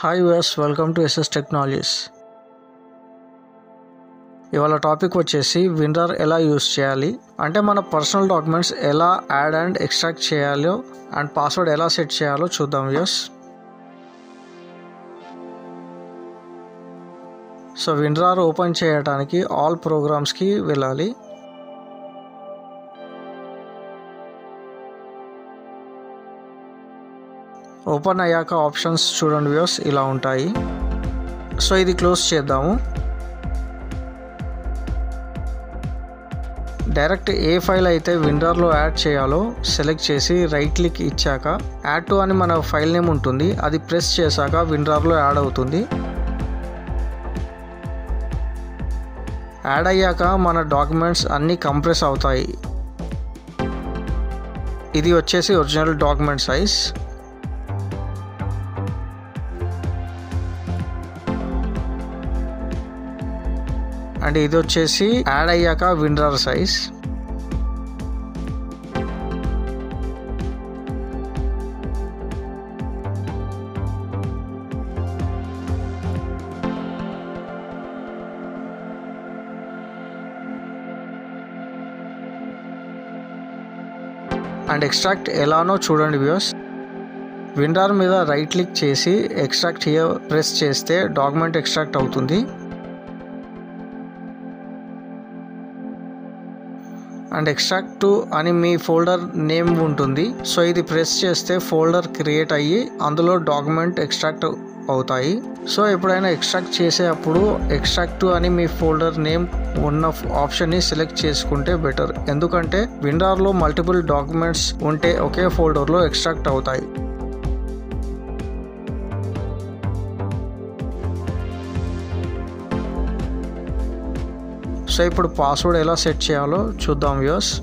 hi viewers welcome to SS technologies ఇవాళ topic వచ్చేసి WinRAR ఎలా యూస్ చేయాలి అంటే మన పర్సనల్ డాక్యుమెంట్స్ ఎలా యాడ్ అండ్ ఎక్స్ట్రాక్ట్ చేయాలో అండ్ పాస్వర్డ్ ఎలా సెట్ చేయాలో చూద్దాం వ్యూయర్స్ సో విన్రార్ ఓపెన్ చేయడానికి ఆల్ ప్రోగ్రామ్స్కి వెళ్ళాలి ఓపెన్ అయ్యాక ఆప్షన్స్ చూడండి వ్యూస్ ఇలా ఉంటాయి సో ఇది క్లోజ్ చేద్దాము డైరెక్ట్ ఏ ఫైల్ అయితే విండర్లో యాడ్ చేయాలో సెలెక్ట్ చేసి రైట్ క్లిక్ ఇచ్చాక యాడ్ టు అని మన ఫైల్ నేమ్ ఉంటుంది అది ప్రెస్ చేశాక విండర్లో యాడ్ అవుతుంది యాడ్ అయ్యాక మన డాక్యుమెంట్స్ అన్నీ కంప్రెస్ అవుతాయి ఇది వచ్చేసి ఒరిజినల్ డాక్యుమెంట్ సైజ్ అండ్ ఇది వచ్చేసి యాడ్ అయ్యాక విండర్ సైజ్ అండ్ ఎక్స్ట్రాక్ట్ ఎలానో చూడండి వ్యూస్ విండర్ మీద రైట్ క్లిక్ చేసి ఎక్స్ట్రాక్ట్ హియర్ ప్రెస్ చేస్తే డాక్యుమెంట్ ఎక్స్ట్రాక్ట్ అవుతుంది అండ్ ఎక్స్ట్రాక్ట్ టు అని మీ ఫోల్డర్ నేమ్ ఉంటుంది సో ఇది ప్రెస్ చేస్తే ఫోల్డర్ క్రియేట్ అయ్యి అందులో డాక్యుమెంట్ ఎక్స్ట్రాక్ట్ అవుతాయి సో ఎప్పుడైనా ఎక్స్ట్రాక్ట్ చేసేటప్పుడు ఎక్స్ట్రాక్ట్ టు అని మీ ఫోల్డర్ నేమ్ ఉన్న ఆప్షన్ని సెలెక్ట్ చేసుకుంటే బెటర్ ఎందుకంటే విండర్లో మల్టిపుల్ డాక్యుమెంట్స్ ఉంటే ఒకే ఫోల్డర్లో ఎక్స్ట్రాక్ట్ అవుతాయి సో ఇప్పుడు పాస్వర్డ్ ఎలా సెట్ చేయాలో చూద్దాం views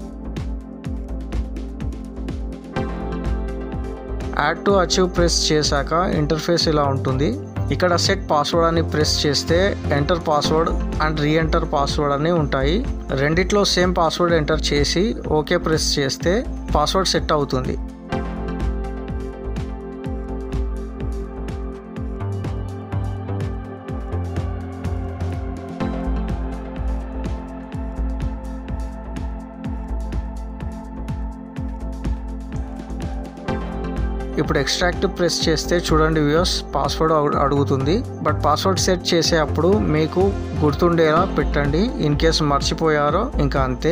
add to archive press చేశాక ఇంటర్ఫేస్ ఇలా ఉంటుంది ఇక్కడ సెట్ పాస్వర్డ్ అని ప్రెస్ చేస్తే enter password and re enter password అని ఉంటాయి రెండిట్లో సేమ్ పాస్వర్డ్ ఎంటర్ చేసి ఓకే ప్రెస్ చేస్తే పాస్వర్డ్ సెట్ అవుతుంది ఇప్పుడు ఎక్స్ట్రాక్ట్ ప్రెస్ చేస్తే చూడండి వ్యూస్ పాస్వర్డ్ అడుగుతుంది బట్ పాస్వర్డ్ సెట్ చేసే అప్పుడు మీకు గుర్తుండేలా పెట్టండి ఇన్ కేస్ మర్చిపోయారో ఇంకా అంతే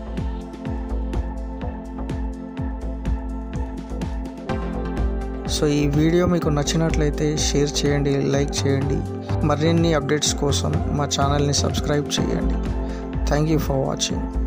సో ఈ వీడియో మీకు నచ్చినట్లయితే షేర్ చేయండి లైక్ చేయండి మరిన్ని అప్డేట్స్ కోసం మా ఛానల్ని సబ్స్క్రైబ్ చేయండి థ్యాంక్ యూ ఫర్ వాచింగ్